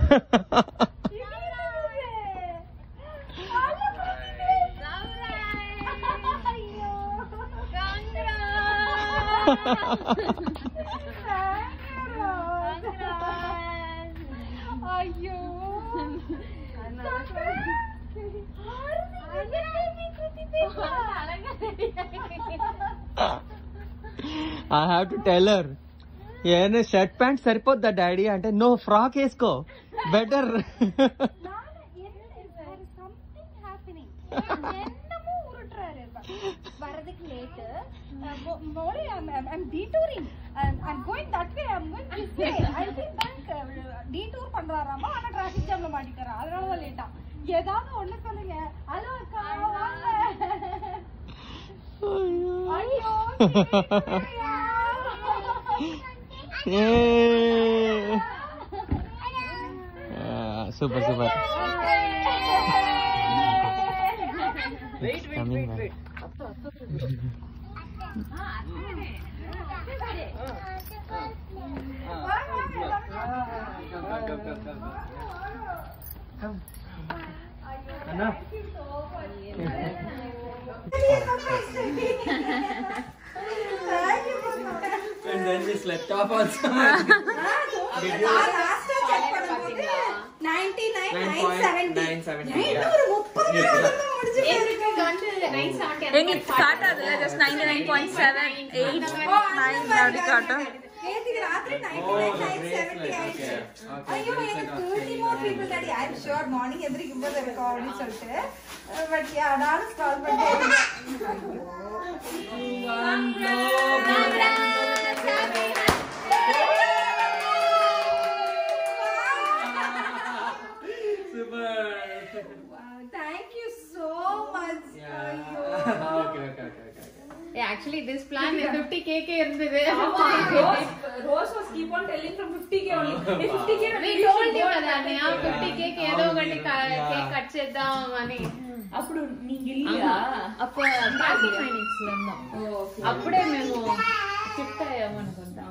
അയ്യോ I have to tell her ఏమైనా shirt pant సరిపోద్దా డాడీ అంటే నో ఫ్రాక్ వేసుకో బెటర్ సంథింగ్ హ్యాపెనింగ్ என்னமோ உருட்டுறாரு வரதுக்கு late Modi I'm detouring I'm going that way I'm going this way I will back detour பண்றாராமா ஆனா டிராஃபிக் ஜாம்ல மாட்டிக்கறா அதனால தான் லேட்டா ஏதாவது ஒண்ணு சொல்லுங்க ஹலோ அக்கா வாங்க ஐயோ சீக்கிரம் super super Wait, wait, wait, wait. And then we slept off also. Did you? 9.970. எங்களுக்கு காட்டாதுல just ninety nine point seven eight nine அப்படி காட்டும் நேத்திக்கு ராத்திரி 99.970 ஆயிடுச்சு. ஐயோ, எனக்கு 30 more people daddy. I'm sure morning எந்திரிக்கும் போது இருக்கும் அப்படின்னு சொல்லிட்டு. Uh, but yeah, நானும் scroll பண்ணிட்டே இருந்தேன். Wow, thank you so much. ஐயோ. Okay, okay, okay, okay. Actually this plan 50 கேக்கே இருந்தது Rose was keep on telling from 50k only. Hey, 50k we told you కదా అన్నయ్య 50 కేక్ ఏదో ఒకటి కేక్ కట్ చేద్దాం అని అప్పుడు నీకు இல்லையா అప్పుడు హ్యాపీ ఫైనాన్స్ లో ఉన్నాం అప్పుడే మేము షిఫ్ట్ అయ్యాము అనుకుంటా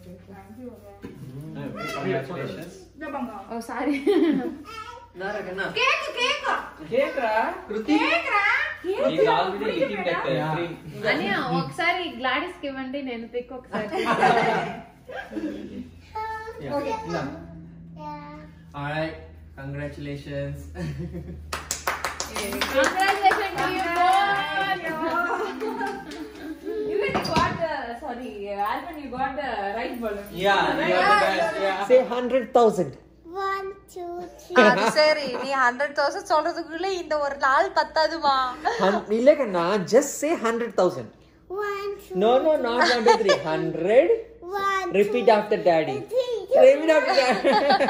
Congratulations. Oh sorry Naragana. Cake, cake. Cake ra? Kruti? கேக்குறா? He's already licking that uh, cream. అని ఒకసారి గ్లాడిస్ కి ఇవ్వండి నేను పిక్ ఒకసారి Yeah. No. All right. Congratulations. Congratulation to you Even you got the sorry, Alvin, you got the right balloon. yeah, you are the best. Yeah. Say hundred thousand. அது சரி நீ hundred thousand சொல்றதுக்குள்ள இந்த ஒரு நாள் பத்தாதுமா Hun- இல்லக்கண்ணா just say hundred thousand. No, no, not one, two, three. Hundred. Repeat after daddy. Repeat after daddy.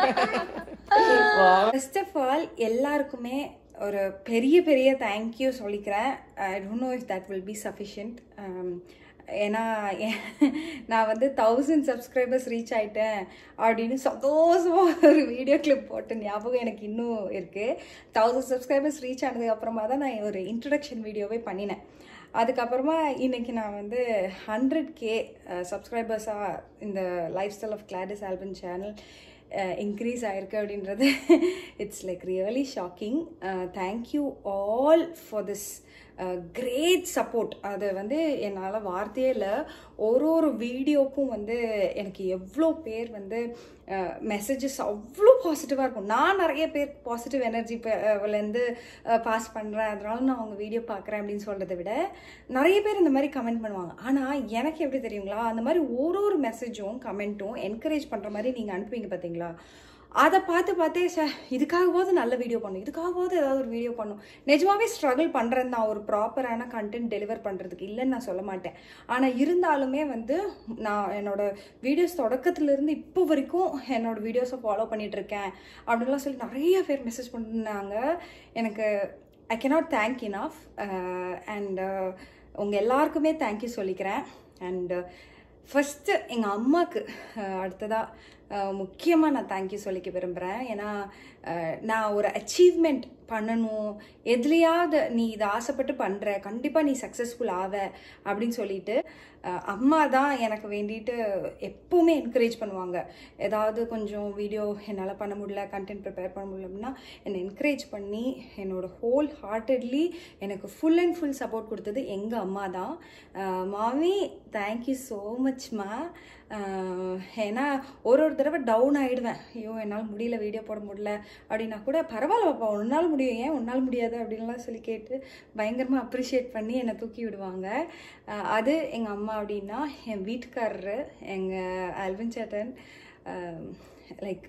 wow. First of all எல்லாருக்குமே ஒரு பெரிய பெரிய தேங்க்யூ சொல்லிக்கிறேன் I don't know if that will be sufficient ஏன்னா நான் வந்து thousand subscribers reach ஆயிட்டேன் அப்படின்னு சந்தோஷமாக ஒரு வீடியோ கிளிப் போட்ட ஞாபகம் எனக்கு இன்னும் இருக்குது தௌசண்ட் சப்ஸ்கிரைபர்ஸ் ரீச் ஆனதுக்கு அப்புறமா தான் நான் ஒரு இன்ட்ரடக்ஷன் வீடியோவே பண்ணினேன் அதுக்கப்புறமா இன்னைக்கு நான் வந்து ஹண்ட்ரட் கே சப்ஸ்கிரைபர்ஸாக இந்த lifestyle of Gladys album channel increase ஆயிருக்கு அப்படின்றது it's like really shocking thank you all for this great support அது வந்து என்னால் வார்த்தையே இல்லை ஒரு ஒரு வீடியோக்கும் வந்து எனக்கு எவ்வளோ பேர் வந்து மெசேஜஸ் அவ்வளோ பாசிட்டிவாக இருக்கும் நான் நிறைய பேர் பாசிட்டிவ் எனர்ஜி இருந்து பாஸ் பண்ணுறேன் அதனால நான் அவங்க வீடியோ பார்க்குறேன் அப்படின்னு சொல்கிறத விட நிறைய பேர் இந்த மாதிரி கமெண்ட் பண்ணுவாங்க ஆனால் எனக்கு எப்படி தெரியுங்களா அந்த மாதிரி ஒரு ஒரு மெசேஜும் கமெண்ட்டும் என்கரேஜ் பண்ணுற மாதிரி நீங்கள் அனுப்புவீங்க பார்த்தீங்களா அதை பார்த்து பார்த்தே சார் இதுக்காகவாவது நல்ல வீடியோ பண்ணும் இதுக்காகவாவது ஏதாவது ஒரு வீடியோ பண்ணும் நிஜமாவே ஸ்ட்ரகிள் பண்ணுறேன் தான் ஒரு ப்ராப்பரான கண்டென்ட் டெலிவர் பண்ணுறதுக்கு இல்லைன்னு நான் சொல்ல மாட்டேன் ஆனால் இருந்தாலுமே வந்து நான் என்னோட வீடியோஸ் தொடக்கத்துலேருந்து இப்போ வரைக்கும் என்னோட வீடியோஸை ஃபாலோ பண்ணிட்டு இருக்கேன் அப்படின்லாம் சொல்லி நிறைய பேர் மெசேஜ் பண்ணாங்க எனக்கு I cannot thank enough and உங்கள் எல்லாருக்குமே தேங்க்யூ சொல்லிக்கிறேன் அண்ட் ஃபஸ்ட்டு எங்கள் அம்மாவுக்கு அடுத்ததாக முக்கியமாக நான் தேங்க்யூ சொல்லிக்க விரும்புகிறேன் ஏன்னா அஹ், நான் ஒரு அச்சீவ்மெண்ட் பண்ணணும் எதுலையாவது நீ இதை ஆசைப்பட்டு பண்ணுற கண்டிப்பாக நீ சக்ஸஸ்ஃபுல் ஆவ அப்படின்னு சொல்லிட்டு அஹ், அம்மா தான் எனக்கு வேண்டிட்டு எப்பவுமே என்கரேஜ் பண்ணுவாங்க ஏதாவது கொஞ்சம் வீடியோ என்னால் பண்ண முடியல கண்டென்ட் ப்ரிப்பேர் பண்ண முடியல அப்படின்னா என்னை என்கரேஜ் பண்ணி என்னோட ஹோல் ஹார்ட்டட்லி எனக்கு ஃபுல் அண்ட் ஃபுல் சப்போர்ட் கொடுத்தது எங்கள் அம்மா தான் அஹ், மாமி தேங்க்யூ ஸோ மச்மா ஏன்னா ஒரு ஒரு தடவை டவுன் ஆகிடுவேன் ஐயோ என்னால் முடியல வீடியோ போட முடியல அப்படின்னா கூட பரவாயில்ல பாப்பா உன்னால் முடியும் ஏன் உன்னால் முடியாது அப்படின்லாம் சொல்லி கேட்டு பயங்கரமாக அப்ரிஷியேட் பண்ணி என்னை தூக்கி விடுவாங்க அஹ் அது எங்கள் அம்மா அப்படின்னா என் வீட்டுக்காரரு எங்கள் அல்வின் சேட்டன் லைக்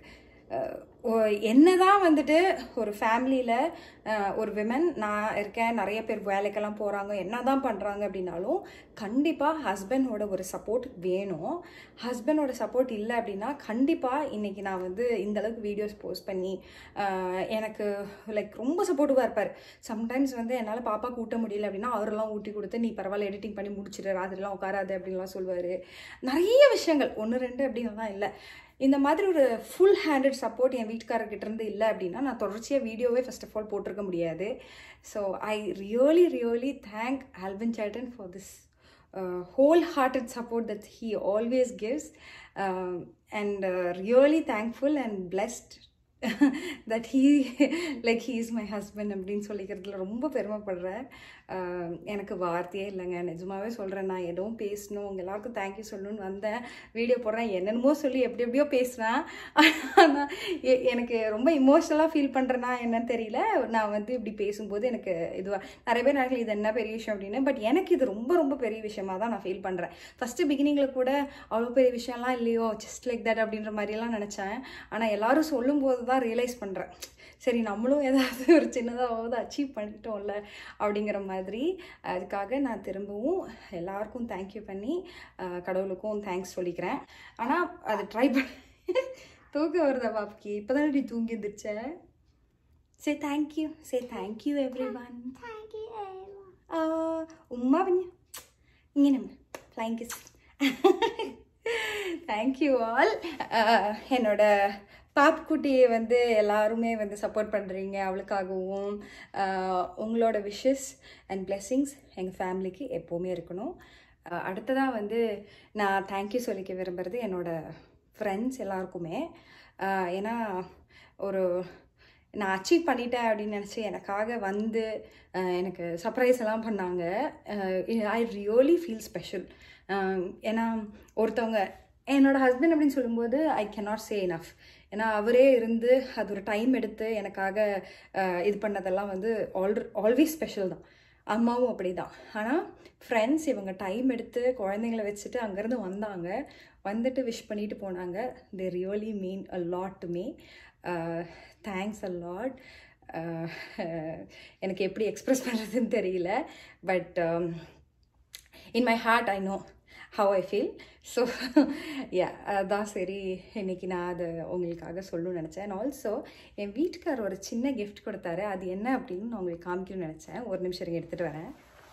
என்னதான் வந்துட்டு ஒரு ஃபேமிலியில் ஒரு விமன் நான் இருக்கேன் நிறைய பேர் வேலைக்கெல்லாம் போகிறாங்க என்னதான் பண்ணுறாங்க அப்படின்னாலும் கண்டிப்பாக ஹஸ்பண்டோட ஒரு சப்போர்ட் வேணும் ஹஸ்பண்டோட சப்போர்ட் இல்லை அப்படின்னா கண்டிப்பாக இன்றைக்கி நான் வந்து இந்த அளவுக்கு வீடியோஸ் போஸ்ட் பண்ணி அஹ், எனக்கு லைக் ரொம்ப சப்போர்ட்டிவாக இருப்பார் சம்டைம்ஸ் வந்து என்னால் பாப்பா கூட்ட முடியல அப்படின்னா அவரெல்லாம் ஊட்டி கொடுத்து நீ பரவாயில்ல எடிட்டிங் பண்ணி முடிச்சிடு ராத்திரிலாம் உட்காராது அப்படின்லாம் சொல்லுவார் நிறைய விஷயங்கள் ஒன்று ரெண்டு அப்படின்லாம் இல்லை இந்த மாதிரி ஒரு ஃபுல் ஹேண்டட் சப்போர்ட் என் வீட்டுக்காரர்கிட்ட இருந்து இல்லை அப்படின்னா நான் தொடர்ச்சியாக வீடியோவே ஃபர்ஸ்ட் ஆஃப் ஆல் போட்டிருக்க முடியாது so I really really thank Alvin chettan for this wholehearted support that he always gives and really thankful and blessed that he like he is my husband அப்படின்னு சொல்லிக்கிறதுல ரொம்ப பெருமைப்படுறேன் ஆஹ் எனக்கு வார்த்தையே இல்லைங்க நிஜமாவே சொல்கிறேன் நான் எதுவும் பேசணும் உங்க எல்லாருக்கும் தேங்க்யூ சொல்லணும்னு வந்தேன் வீடியோ போடுறேன் என்னென்னமோ சொல்லி எப்படி எப்படியோ பேசுவேன் ஆனால் எனக்கு ரொம்ப இமோஷனலாக ஃபீல் பண்ணுறேன்னா என்னன்னு தெரியல நான் வந்து இப்படி பேசும்போது எனக்கு இதுவாக நிறைய பேர் நினைக்கல இது என்ன பெரிய விஷயம் அப்படின்னு பட் எனக்கு இது ரொம்ப ரொம்ப பெரிய விஷயமா தான் நான் ஃபீல் பண்ணுறேன் ஃபஸ்ட்டு பிகினிங்கில் கூட அவ்வளோ பெரிய விஷயம்லாம் இல்லையோ ஜஸ்ட் லைக் தட் அப்படின்ற மாதிரிலாம் நினச்சேன் ஆனால் எல்லாரும் சொல்லும்போது தான் ரியலைஸ் பண்ணுறேன் சரி நம்மளும் ஏதாவது ஒரு சின்னதாவது அச்சீவ் பண்ணிட்டோம்ல அப்படிங்கிற மாதிரி அதுக்காக நான் திரும்பவும் எல்லாருக்கும் தேங்க்யூ பண்ணி அஹ், கடவுளுக்கும் தேங்க்ஸ் சொல்லிக்கிறேன் ஆனால் அது ட்ரை பண்ண தூக்கம் வருதா பாப்புக்கு இப்போ தானே நீ தூங்கி எந்திரிச்ச say thank you say thank you everyone ഉമ്മ പിന്നെ ഇങ്ങനെ ഫ്ലൈങ് കിസ് தேங்க்யூ ஆல் என்னோட பாப்குட்டியை வந்து எல்லாருமே வந்து சப்போர்ட் பண்ணுறீங்க அவளுக்காகவும் ஆஹ் உங்களோட விஷஸ் அண்ட் blessings எங்கள் ஃபேமிலிக்கு எப்போவுமே இருக்கணும் ஆஹ் அடுத்ததாக வந்து நான் தேங்க்யூ சொல்லிக்க விரும்புகிறது என்னோட ஃப்ரெண்ட்ஸ் எல்லாருக்குமே ஆஹ் ஏன்னா ஒரு நான் அச்சீவ் பண்ணிட்டேன் அப்படின்னு நினச்சி எனக்காக வந்து அஹ், எனக்கு சர்ப்ரைஸ் எல்லாம் பண்ணாங்க ஐ ரியலி ஃபீல் ஸ்பெஷல் ஏன்னா ஒருத்தவங்க என்னோட ஹஸ்பண்ட் அப்படின்னு சொல்லும்போது ஐ cannot சே enough ஏன்னா அவரே இருந்து அது ஒரு டைம் எடுத்து எனக்காக அஹ், இது பண்ணதெல்லாம் வந்து ஆல் ஆல்வேஸ் ஸ்பெஷல் தான் அம்மாவும் அப்படி தான் ஆனால் ஃப்ரெண்ட்ஸ் இவங்க டைம் எடுத்து குழந்தைங்கள வச்சுட்டு அங்கேருந்து வந்தாங்க வந்துட்டு விஷ் பண்ணிட்டு போனாங்க they really mean a lot to me thanks a lot எனக்கு எப்படி எக்ஸ்ப்ரெஸ் பண்ணுறதுன்னு தெரியல but in my heart I know how I feel so yeah அதான் சரி இன்னைக்கு நான் அதை உங்களுக்காக சொல்லணும்னு நினச்சேன் அண்ட் ஆல்சோ என் வீட்டுக்கார் ஒரு சின்ன கிஃப்ட் கொடுத்தாரு அது என்ன அப்படின்னு நான் உங்களுக்கு காமிக்கணும்னு நினச்சேன் ஒரு நிமிஷம் இருங்க எடுத்துகிட்டு வரேன்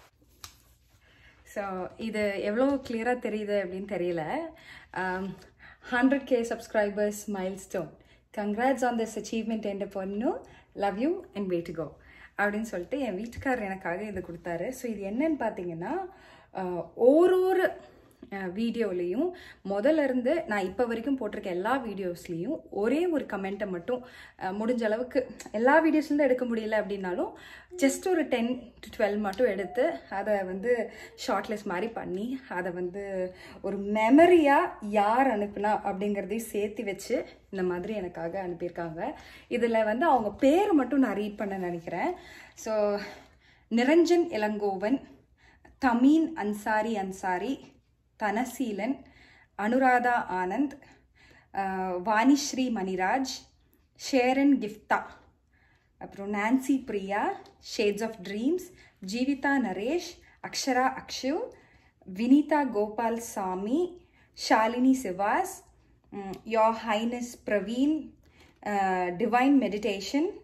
ஸோ இது எவ்வளோ கிளியராக தெரியுது அப்படின்னு தெரியல hundred K subscribers milestone congrats on this achievement என்ற பொண்ணு love you and way to go அப்படின்னு சொல்லிட்டு என் வீட்டுக்காரர் எனக்காக இது கொடுத்தாரு ஸோ இது என்னன்னு பார்த்தீங்கன்னா ஆஹ், ஒரு ஒரு வீடியோலையும் முதல்ல இருந்து நான் இப்போ வரைக்கும் போட்டிருக்க எல்லா வீடியோஸ்லேயும் ஒரே ஒரு கமெண்ட்டை மட்டும் அஹ், முடிஞ்ச அளவுக்கு எல்லா வீடியோஸ்லேருந்து எடுக்க முடியல அப்படின்னாலும் ஜஸ்ட் ஒரு டென் டு டுவெல் மட்டும் எடுத்து அதை வந்து ஷார்ட்லெஸ் மாதிரி பண்ணி அதை வந்து ஒரு மெமரியாக யார் அனுப்புனா அப்படிங்கிறதையும் சேர்த்து வச்சு இந்த மாதிரி எனக்காக அனுப்பியிருக்காங்க இதில் வந்து அவங்க பேர் மட்டும் நான் ரீட் பண்ண நினைக்கிறேன் so Niranjan Ilangovan Thameen Ansari Ansari Dhanaseelan Anuradha Anand ah, Vanishree Maniraj Sharon Gifta அப்புறம் Nancy Priya shades of dreams Jeevitha Naresh Akshara Akshu Vinitha Gopal Sami Shalini Shivas your highness Praveen divine meditation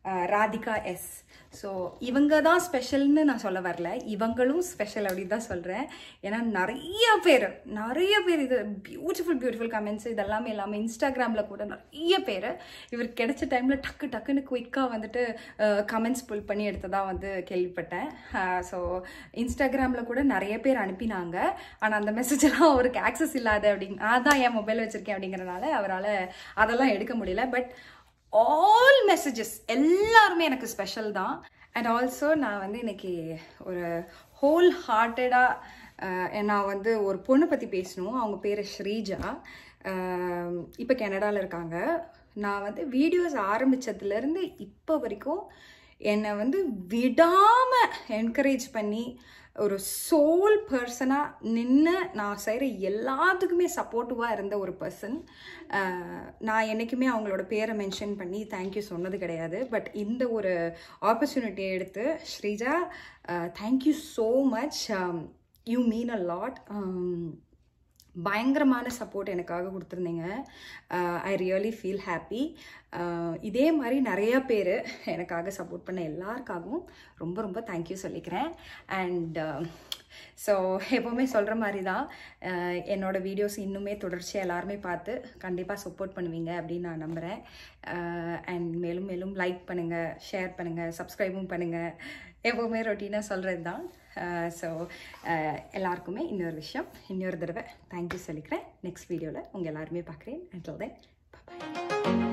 ah, Radhika yes so இவங்க தான் ஸ்பெஷல்னு நான் சொல்ல வரல இவங்களும் ஸ்பெஷல் அப்படின்னு தான் சொல்கிறேன் ஏன்னா நிறைய பேர் நிறைய பேர் இது பியூட்டிஃபுல் பியூட்டிஃபுல் கமெண்ட்ஸ் இதெல்லாமே இல்லாமல் இன்ஸ்டாகிராமில் கூட நிறைய பேர் இவருக்கு கிடைச்ச டைமில் டக்கு டக்குன்னு குயிக்காக வந்துட்டு கமெண்ட்ஸ் புல் பண்ணி எடுத்ததாக வந்து கேள்விப்பட்டேன் ஸோ இன்ஸ்டாகிராமில் கூட நிறைய பேர் அனுப்பினாங்க ஆனால் அந்த மெசேஜ் எல்லாம் அவருக்கு ஆக்சஸ் இல்லாத அப்படிங்க அதான் என் மொபைல் வச்சுருக்கேன் அப்படிங்கிறனால அவரால் அதெல்லாம் எடுக்க முடியல பட் ஆல் மெசேஜஸ் எல்லாருமே எனக்கு ஸ்பெஷல் தான் அண்ட் ஆல்சோ நான் வந்து இன்னைக்கு ஒரு ஹோல் ஹார்ட்டடாக நான் வந்து ஒரு பொண்ணை பற்றி பேசணும் அவங்க பேர் ஸ்ரீஜா இப்போ கனடாவில் இருக்காங்க நான் வந்து வீடியோஸ் ஆரம்பித்ததுலேருந்து இப்போ வரைக்கும் என்னை வந்து விடாமல் என்கரேஜ் பண்ணி ஒரு சோல் பர்சனாக நின்று நான் செய்கிற எல்லாத்துக்குமே சப்போர்ட்டிவாக இருந்த ஒரு பர்சன் நான் என்றைக்குமே அவங்களோட பேரை மென்ஷன் பண்ணி தேங்க்யூ சொன்னது கிடையாது பட் இந்த ஒரு ஆப்பர்ச்சுனிட்டியை எடுத்து Sreeja thank you so much you mean a lot பயங்கரமான சப்போர்ட் எனக்காக கொடுத்துருந்தீங்க ஐ ரியலி ஃபீல் ஹாப்பி இதே மாதிரி நிறைய பேர் எனக்காக சப்போர்ட் பண்ண எல்லாருக்காகவும் ரொம்ப ரொம்ப தேங்க்யூ சொல்லிக்கிறேன் அண்ட் ஸோ எப்போவுமே சொல்கிற மாதிரி தான் அஹ், என்னோட வீடியோஸ் இன்னுமே தொடர்ச்சியாக எல்லாருமே பார்த்து கண்டிப்பாக சப்போர்ட் பண்ணுவீங்க அப்படின்னு நான் நம்புகிறேன் அண்ட் மேலும் மேலும் லைக் பண்ணுங்கள் ஷேர் பண்ணுங்கள் சப்ஸ்கிரைபும் பண்ணுங்கள் எப்போவுமே ரொட்டீனாக சொல்கிறது தான் ஸோ எல்லாருக்குமே இன்னொரு விஷயம் இன்னொரு தடவை தேங்க்யூ சொல்லிக்கிறேன் நெக்ஸ்ட் வீடியோவில் உங்கள் எல்லாருமே பார்க்குறேன் அண்ட் தென் பாய்